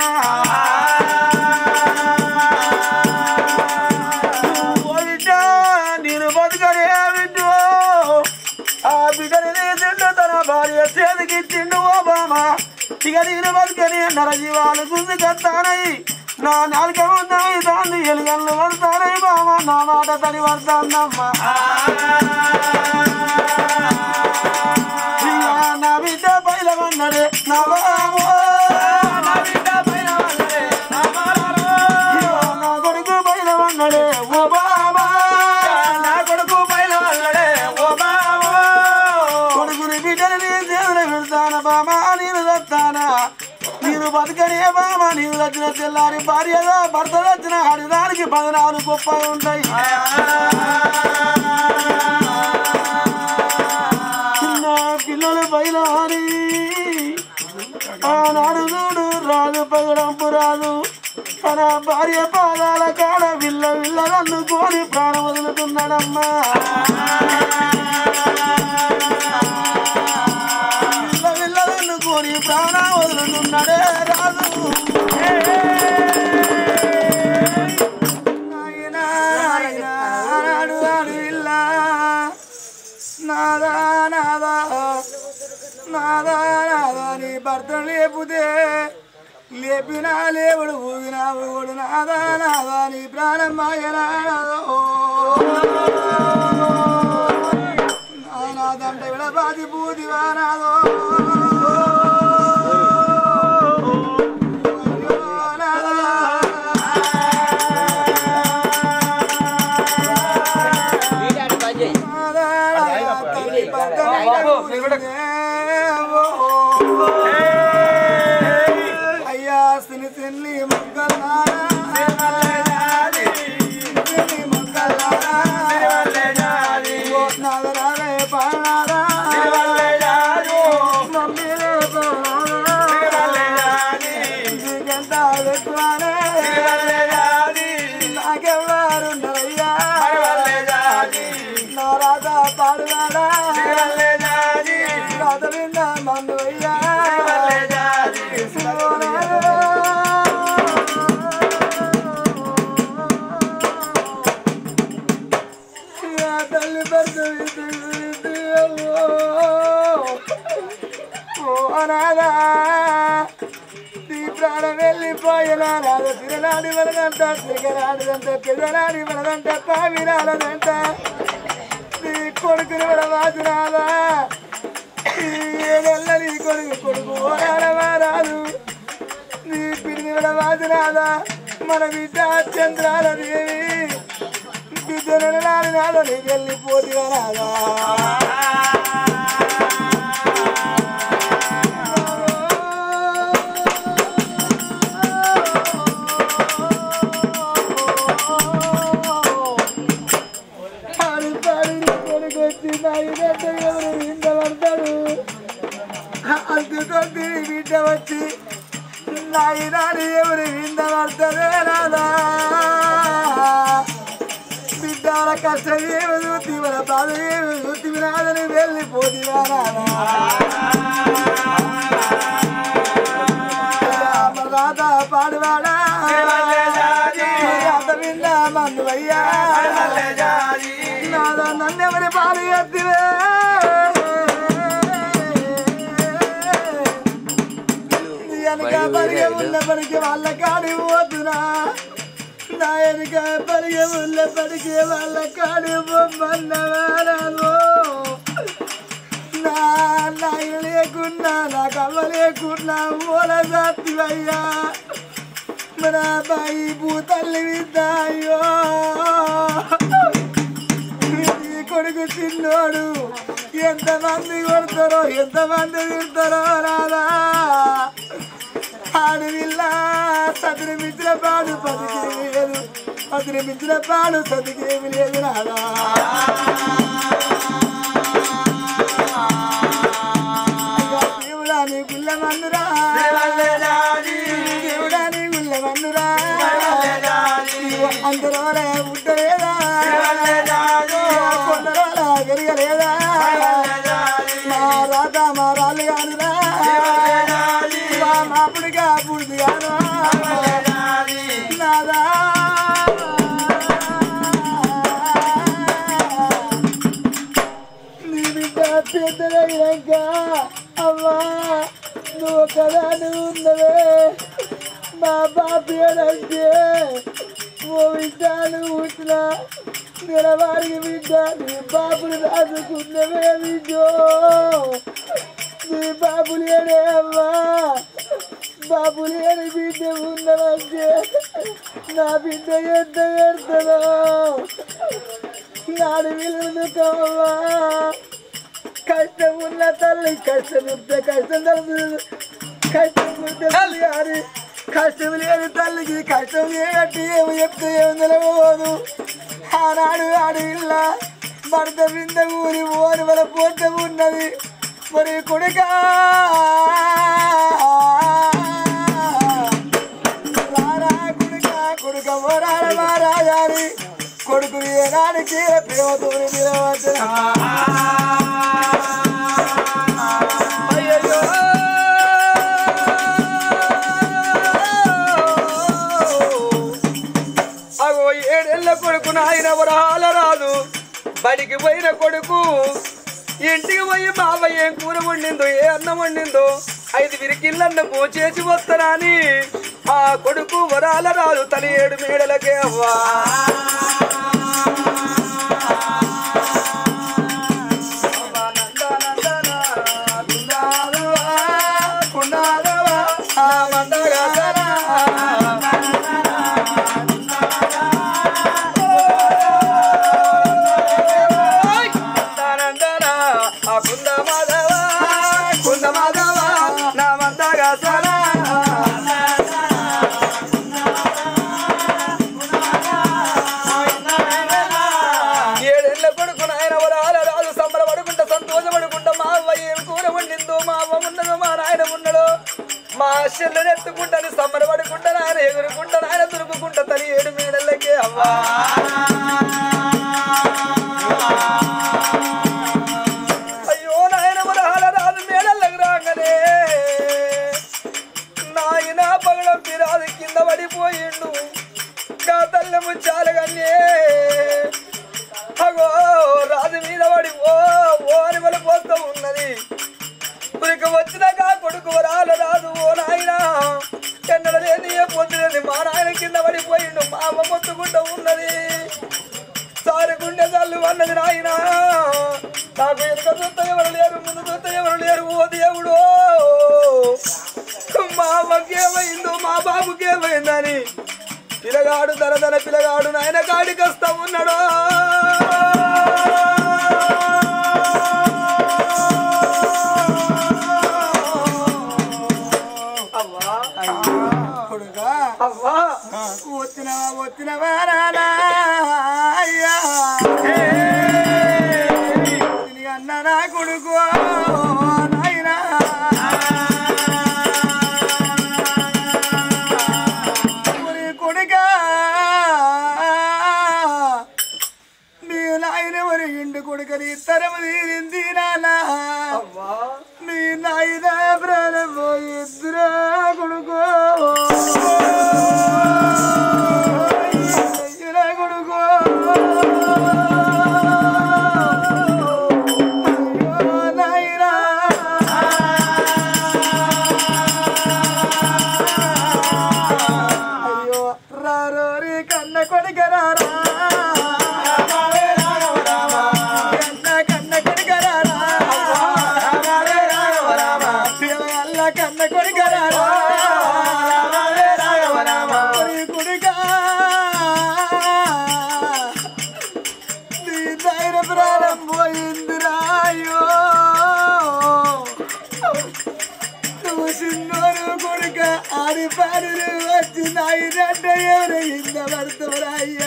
అమ్మా ఓ బిడ్డ నేను బతుకనే బిడ్డు ఆ బిడ్డని నీ తిండు తన భార్య చేతికి తిండు ఓ బామ ఇక నేను బతుకని నరజీవాలు గుంజుకొస్తానై నా నాలుక ఉందని దాన్ని ఎలుగన్లు పడతానై బామ నా మాట తడి పడతానమ్మా నా బిడ్డ పైలవన్నడే నా బామో నా బిడ్డ పైలవన్నడే నా బామో నా కొడుకు పైలవన్నడే ఓ బాబా నా కొడుకు పైలవన్నడే ఓ బాబో కొడుకుని బిడ్డని నీ దేవుని పెడతాన బామా నేను దత్తానా నేను బతకనే బామా నీవు వచ్చిన తెల్లారి భార్యగా భర్త వచ్చిన ఆడిదానికి పదనాలు గొప్ప ఉంటాయి చిన్న పిల్లలు బయలారి ఆనాడు చూడు రాజు పగడంపు రాజు తన భార్య పాదాల కాడ విల్ల విల్ల నన్నుకొని ప్రాణం వదులుతున్నాడమ్మా విల్ల విల్ల నన్నుకొని ప్రాణం వదులుతున్నాడే రాజు నాయనా, నాయనా, ఆనాడు ఆడు విల్ల నాదా నాదా నాదా నాదా నీ భర్త లేపుతే లేపినా లేవుడు ఊగినా ఊగుడు నాదా నాదా నీ ప్రాణం మాయనా నాదంట విడబాది బూదివా నాదో అయ్యా సిని సిన్ని మొగ్గలారా సిని మొగ్గలారా ఓ నాదరారే పాడారా మమ్మీరే పాడారా నీకెంత ఎక్కువనే నాకెవ్వరున్నారయ్యా నా రాజా పాడువాడా రాత విన్న మందు అయ్యా తల్లి అనాదా నీ ప్రాణం వెళ్ళిపోయినా రాదు తిరనాడి వలదంట తిరగరాడిదంట పెదనాడి వలదంట పావిరాలదంట నీ కొడుకుని విడవాదురాదా ఏదెల్ల నీ కొడుకు కొడుకు ఓరాడవా రాదు నీ పిడిని విడవాదురాదా మన బిడ్డ చంద్రాల దేవి బిడ్డను నాడు నాడు నీ వెళ్ళిపోతున్నా రాదా పాడి పాడి నీ కొడుకు వచ్చి నా ఇదంతా ఎవరు వింద పడతాడు అందుకొద్ది బిడ్డ వచ్చి నా ఇదాన్ని ఎవరు వింద పడతారే రాదా బిడ్డల కష్టం ఏమి చూసి మన బాధ ఏమి చూసి రాదని వెళ్ళిపోతివా రాదా రాధా పాడువాడా రాత విన్న మందువయ్యా నాదా నన్నెవరి పాలు ఎత్తివే వెనక పరిగె ఉన్నప్పటికీ వాళ్ళ కాడి పోతున్నా నా వెనక పరిగె ఉన్నప్పటికీ వాళ్ళ కాడి బొమ్మన్నవారాలు నా నాయన లేకున్నా నా కవ్వ లేకున్నా మూల జాతివయ్యా మన బాయి భూతల్లి విద్దాయో ఈ కొడుకు చిన్నోడు ఎంతమంది కొడతారో ఎంతమంది తిడతారో రాదా ఆడు విల్ల సతిని మించిన పాడు పదికేమి లేదు పదిని మించిన పాడు సతికేమి లేదు రాదా దేవుడా నీ గుళ్ళ మన్నురా దేవుడా నీ గుళ్ళ మన్నురా అందరోలే ఉట్టలేదా కొందరోలా గెరగలేదా మా రాత మా రాళ్ళు కానురా మా మాపుడిగా పుడిది కాను పెద్దదైనాక అమ్మా నువ్వు కదా నువ్వు ఉన్నవే మా బాపేడంటే ఓ బిడ్డ నువ్వు పుట్టిన నిలవారికి బిడ్డ నీ బాబులు రాసుకున్నవే బిడ్డో నీ బాబు లేడే అమ్మా బాబు లేని బిడ్డ ఉన్నవంటే నా బిడ్డ ఎంత పెడతానో నాడు విలువను కావా కష్టం ఉన్న తల్లి కష్టం ఉంటే కష్టం తెలుసు కష్టం ఉంటే కానీ కష్టం లేని తల్లికి కష్టం చేయట్టి ఏమి చెప్తే ఏమి నిలవదు ఆనాడు ఆడు ఇల్ల భర్త వింద ఊరి ఓరి వల పోతే ఉన్నది మరి కొడుకా రారా కొడుకా కొడుక ఓరార మారాయారి కొడుకు ఏనాడికి ప్రేమతో నిలవచ్చు అయ్యయ్యో అగో ఏడేళ్ళ కొడుకు నాయన వరహాల రాదు బడికి పోయిన కొడుకు ఇంటికి పోయి బాబాయ్ ఏం కూర వండిందో ఏ అన్నం వండిందో ఐదు విరికిళ్ళన్నము చేసి వస్తారా అని ఆ కొడుకు వరాల రాదు తన ఏడు మేడలకే అవ్వా ఏడేళ్ల కొడుకు నాయన వరాల రాజు సంబరపడుకుంటా సంతోషపడుకుంటా మా అవ్వ ఏం కూర వండిందో మా అవ్వ ఉన్నదో మా నాయన ఉన్నదో మా చెల్లెని ఎత్తుకుంటాను సంబరపడుకుంటా నాయన ఎగురుకుంటా నాయన దురుపుకుంటా తని ఏడు మేడలకే అవ్వా అయ్యో నాయన వరాల రాజు మేడలకు రాగానే నాయన పగడం పిరాదు కింద పడిపోయిండు కా తల్లి ముచ్చాలగన్నే అగో రాజు మీద పడి ఓ ఓ అని మళ్ళీ పోతూ ఉన్నది ఉరికి వచ్చినాక కొడుకు వరాల రాదు ఓ నాయన ఎన్నడ లేని ఏ పొద్దులేని మా నాయన కింద పడిపోయిండు మా అమ్మ మొత్తుకుంటూ ఉన్నది సారి గుండె తల్లు అన్నది నాయన నాకు వెనుక చూస్తే ఎవరు లేరు ముందు చూస్తే ఎవరు లేరు ఓ దేవుడు మా అమ్మకి ఏమైందో మా బాబుకి ఏమైందని పిల్లగాడు తన తన పిల్లగాడు నాయన కాడికి వస్తా ఉన్నాడు అవ్వా కొడుకా అవ్వా వచ్చినవా వచ్చినవా నానా అయ్యా నీ అన్న నా కొడుకు నాయనా ఒరే కొడుకా మీ నాయన మరి ఇండు కొడుకని తరము తీరింది నానా అవ్వా మీ నాయన ప్రాణం ఇద్దరు కొడుకు ఇద్దరు కొడుకు అయ్యో నాయనా అయ్యో రారోరి కన్న కొడుకరారా కన్న కన్న కొడుకరారా అల్ల కన్న కొడుకరారా కొడుకు కొడుకా నీ ధైర్య ప్రాణం పోయిందిరా అయ్యో నువ్వు చిన్నోరు కొడుక ఆడి పాడిని వచ్చి నాయనంట ఎవరైంద పడతావురా అయ్యా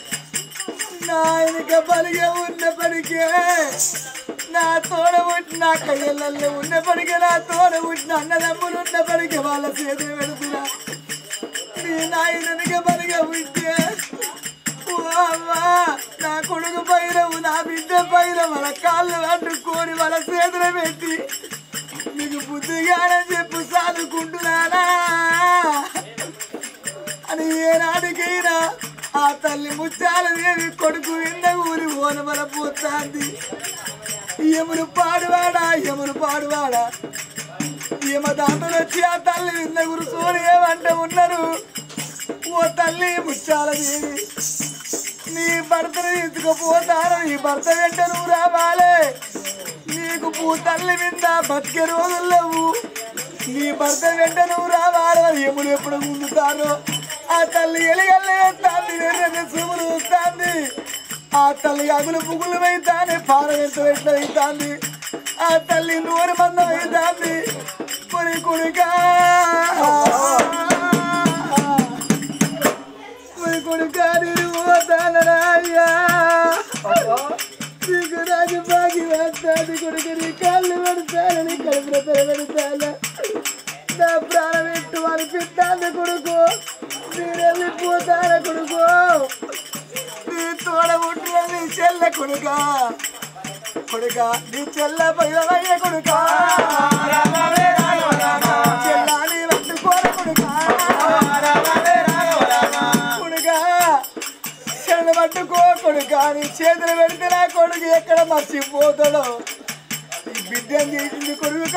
నాయనక పలిగే ఉన్నప్పటికే నా తోడ పుట్టిన నా కయ్యలలో ఉన్నప్పటికే నా తోడ పుట్టిన అన్నదమ్ములు ఉన్నప్పటికే వాళ్ళ చేతులు పెడుతున్నా నీ నాయనక పలిగే ఉంటే ఓ అమ్మా నా కొడుకు పైరవు నా బిడ్డ పైన వాళ్ళ కాళ్ళు అంటుకొని వాళ్ళ చేతులు పెట్టి నీకు బుద్ధిగానని చెప్పు చదువుకుంటున్నానా అని ఏనాడికైనా ఆ తల్లి ముత్యాల దేవి కొడుకు విన్న ఊరి ఓనమల పోతాంది యమును పాడువాడా యమును పాడువాడా యమ దాంతలు వచ్చి ఆ తల్లి విన్న గురుసోని ఏమంటే ఉన్నారు ఓ తల్లి ముచ్చాల దేవి నీ భర్తను తీసుకుపోతాను నీ భర్త వెంట నువ్వు రావాలే నీకు పూ తల్లి వింద బతికే రోజులు లేవు నీ భర్త వెంట నువ్వు రావాలి అని ఎప్పుడు ఎప్పుడు ముందుతారో ఆ తల్లి ఎలిగల్లే తాంది వెర్రని సూములు వస్తాంది ఆ తల్లి అగులు పుగులు అవుతాంది పారం ఎంత ఎట్లా అవుతాంది ఆ తల్లి నూరు మందం అవుతాంది కొరి కొడుకా కొరి కొడుకా నేను పోతానరాయ్యా నీకు రాజు బాగి వేస్తాను కొడుకు నీ కాళ్ళు పడతాను నీ కడుపులో పెడతాను నా ప్రాణం పెట్టు అనిపిస్తాను కొడుకు మీరు వెళ్ళిపోతాను కొడుకు నీ తోడ ఉంటున్న నీ చెల్ల కొడుక కొడుక నీ చెల్ల పైలవయ్య కొడుక చెల్లాని పట్టుకోర కొడుక కొడుక చెల్లు పట్టుకో కొడుక నీ చేతులు పెడితే నా కొడుకు ఎక్కడ మర్చిపోతాడో ఈ బిడ్డని చేసింది కొడుకు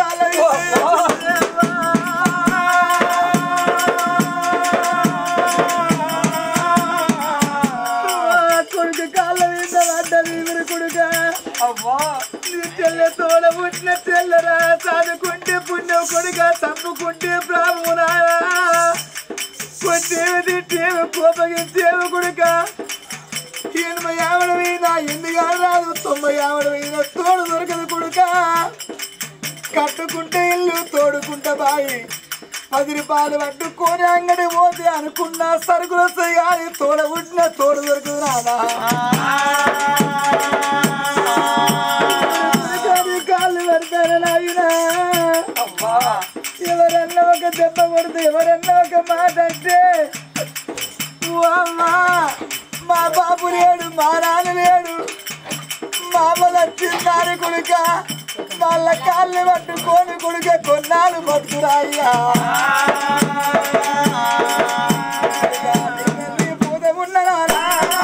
కాల కొడుకు కాళ్ళ మీద పడ్డది ఇవరు కొడుక అవ్వా నీ చెల్లె తోడ పుట్టిన చెల్లరా చదువుకుంటే పుణ్యం కొడుక తప్పుకుంటే ప్రామునాయా కొట్టేవి తిట్టేవి కోపగించేవి కొడుక ఎనభై ఆవిడ మీద ఎందుకు రాదు తొంభై ఆవిడ మీద తోడు దొరకదు కొడుక కట్టుకుంటే ఇల్లు తోడుకుంటే బాయి పది రూపాయలు పట్టుకొని అంగడి పోతే అనుకున్న సరుకులు వస్తాయి కానీ తోడ పుట్టిన తోడు దొరకదు నాదా కానీ కాళ్ళు పడతారు నాయనా ఎవరన్నా ఒక దెబ్బ కొడితే ఎవరన్నా ఒక మాట అంటే ఓ అమ్మా మా బాబు లేడు మా నాన్న లేడు మా అమ్మ వచ్చిందాని కొడుక వాళ్ళ కాళ్ళు పట్టుకొని కొడుక కొన్నాళ్ళు బతుకురాయ్యా పూత ఉన్నదా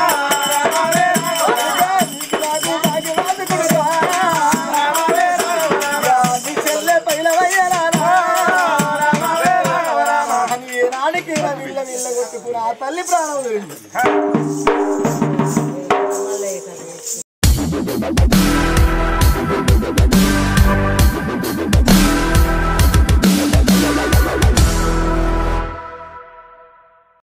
చెల్లె పైలవయ్యరా నాడికి వీళ్ళ వీళ్ళ కొట్టుకుని ఆ తల్లి ప్రాణం గురించి